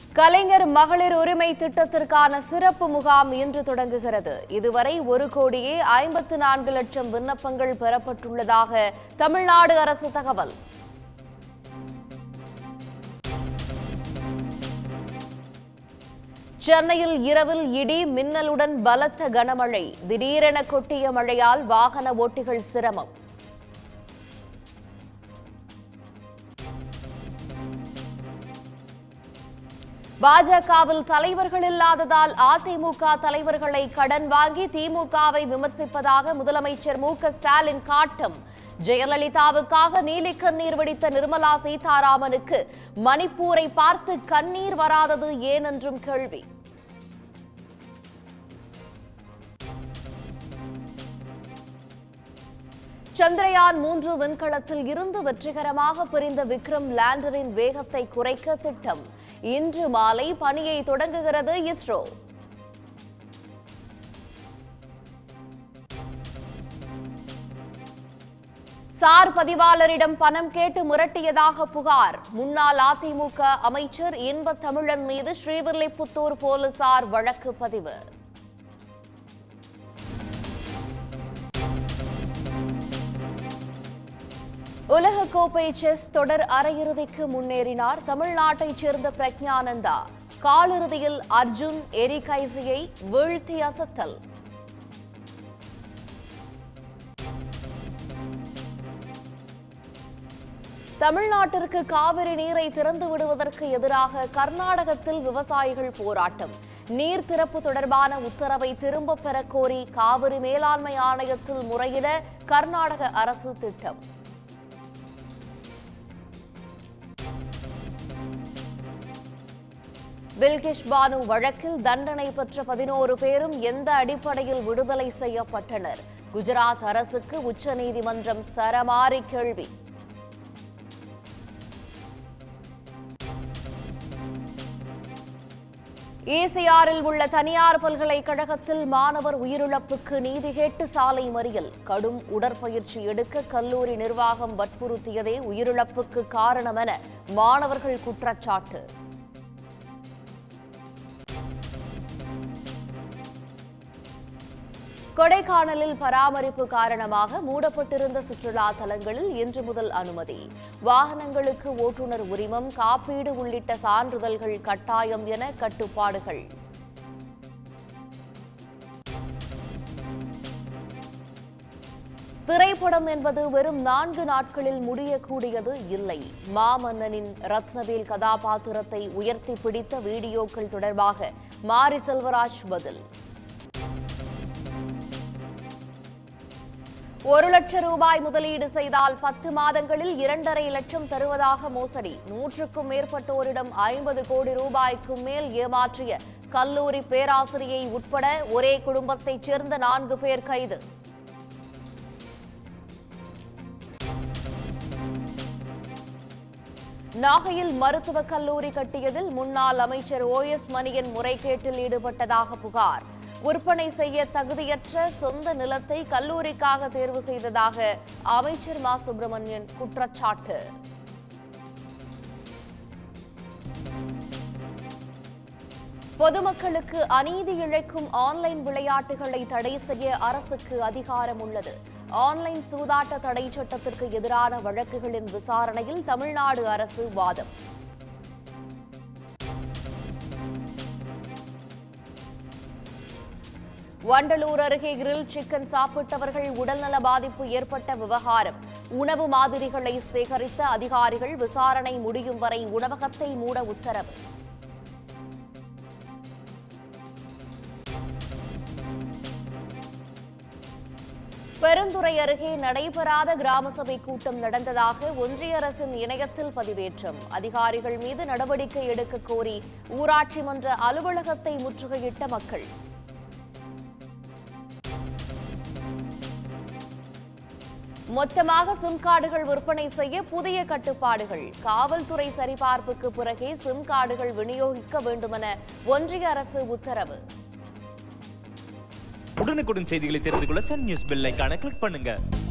கலைஞர் மகளிர் உரிமை திட்டத்திற்கான சிறப்பு முகாம் இன்று தொடங்குகிறது இதுவரை ஒரு கோடியே ஐம்பத்து நான்கு லட்சம் விண்ணப்பங்கள் பெறப்பட்டுள்ளதாக தமிழ்நாடு அரசு தகவல் சென்னையில் இரவில் இடி மின்னலுடன் பலத்த கனமழை திடீரென கொட்டிய மழையால் வாகன ஓட்டிகள் சிரமம் பாஜகவில் தலைவர்கள் இல்லாததால் அதிமுக தலைவர்களை கடன் வாங்கி திமுகவை விமர்சிப்பதாக முதலமைச்சர் மு க ஸ்டாலின் காட்டம் ஜெயலலிதாவுக்காக நீலி கண்ணீர் வடித்த நிர்மலா சீதாராமனுக்கு மணிப்பூரை பார்த்து கண்ணீர் வராதது ஏனென்றும் கேள்வி சந்திரயான் மூன்று விண்கலத்தில் இருந்து வெற்றிகரமாக பிரிந்த விக்ரம் லேண்டரின் வேகத்தை குறைக்க திட்டம் இன்று மாலை பணியை தொடங்குகிறது இஸ்ரோ சார் பதிவாளரிடம் பணம் கேட்டு மிரட்டியதாக புகார் முன்னாள் அதிமுக அமைச்சர் இன்ப தமிழன் மீது ஸ்ரீவில்லிபுத்தூர் போலீசார் வழக்கு பதிவு உலகக்கோப்பை செஸ் தொடர் அரையிறுதிக்கு முன்னேறினார் தமிழ்நாட்டைச் சேர்ந்த பிரக்ஞானந்தா காலிறுதியில் அர்ஜுன் எரிகைசியை வீழ்த்தி அசத்தல் தமிழ்நாட்டிற்கு காவிரி நீரை திறந்து விடுவதற்கு எதிராக கர்நாடகத்தில் விவசாயிகள் போராட்டம் நீர் திறப்பு தொடர்பான உத்தரவை திரும்பப் பெறக் கோரி காவிரி மேலாண்மை ஆணையத்தில் முறையிட கர்நாடக அரசு திட்டம் பில்கிஷ் பானு வழக்கில் தண்டனை பெற்ற பதினோரு பேரும் எந்த அடிப்படையில் விடுதலை செய்யப்பட்டனர் குஜராத் அரசுக்கு உச்சநீதிமன்றம் சரமாரி கேள்வி ஈசிஆரில் உள்ள தனியார் பல்கலைக்கழகத்தில் மாணவர் உயிரிழப்புக்கு நீதி கேட்டு சாலை மறியல் கடும் உடற்பயிற்சி எடுக்க கல்லூரி நிர்வாகம் வற்புறுத்தியதே உயிரிழப்புக்கு காரணம் என மாணவர்கள் குற்றச்சாட்டு கொடைக்கானலில் பராமரிப்பு காரணமாக மூடப்பட்டிருந்த சுற்றுலா தலங்களில் இன்று முதல் அனுமதி வாகனங்களுக்கு ஓட்டுநர் உரிமம் காப்பீடு உள்ளிட்ட சான்றிதழ்கள் கட்டாயம் என கட்டுப்பாடுகள் திரைப்படம் என்பது வெறும் நான்கு நாட்களில் முடியக்கூடியது இல்லை மாமன்னனின் ரத்னவேல் கதாபாத்திரத்தை உயர்த்தி பிடித்த வீடியோக்கள் தொடர்பாக மாரி செல்வராஜ் பதில் ஒரு லட்சம் ரூபாய் முதலீடு செய்தால் பத்து மாதங்களில் இரண்டரை லட்சம் தருவதாக மோசடி நூற்றுக்கும் மேற்பட்டோரிடம் ஐம்பது கோடி ரூபாய்க்கும் மேல் ஏமாற்றிய கல்லூரி பேராசிரியை உட்பட ஒரே குடும்பத்தைச் சேர்ந்த நான்கு பேர் கைது நாகையில் மருத்துவக் கல்லூரி கட்டியதில் முன்னாள் அமைச்சர் ஓ எஸ் மணியன் முறைகேட்டில் ஈடுபட்டதாக புகார் விற்பனை செய்ய தகுதியற்ற சொந்த நிலத்தை கல்லூரிக்காக தேர்வு செய்ததாக அமைச்சர் மா சுப்பிரமணியன் குற்றச்சாட்டு பொதுமக்களுக்கு அநீதி இழைக்கும் ஆன்லைன் விளையாட்டுகளை தடை செய்ய அரசுக்கு அதிகாரம் உள்ளது ஆன்லைன் சூதாட்ட தடை சட்டத்திற்கு எதிரான வழக்குகளின் விசாரணையில் தமிழ்நாடு அரசு வாதம் வண்டலூர் அருகே கிரில் சிக்கன் சாப்பிட்டவர்கள் உடல்நல பாதிப்பு ஏற்பட்ட விவகாரம் உணவு மாதிரிகளை சேகரித்த அதிகாரிகள் விசாரணை முடியும் வரை உணவகத்தை மூட உத்தரவு பெருந்துறை அருகே நடைபெறாத கிராம சபை கூட்டம் நடந்ததாக ஒன்றிய அரசின் இணையத்தில் பதிவேற்றம் அதிகாரிகள் மீது நடவடிக்கை எடுக்க கோரி ஊராட்சி மன்ற அலுவலகத்தை முற்றுகையிட்ட மக்கள் மொத்தமாக சிம் கார்டுகள் விற்பனை செய்ய புதிய கட்டுப்பாடுகள் காவல்துறை சரிபார்ப்புக்கு பிறகே சிம் கார்டுகள் விநியோகிக்க வேண்டுமென ஒன்றிய அரசு உத்தரவு உடனுக்குடன் செய்திகளை தெரிந்து கொள்ள சன் நியூஸ் பெல் ஐகானை கிளிக் பண்ணுங்க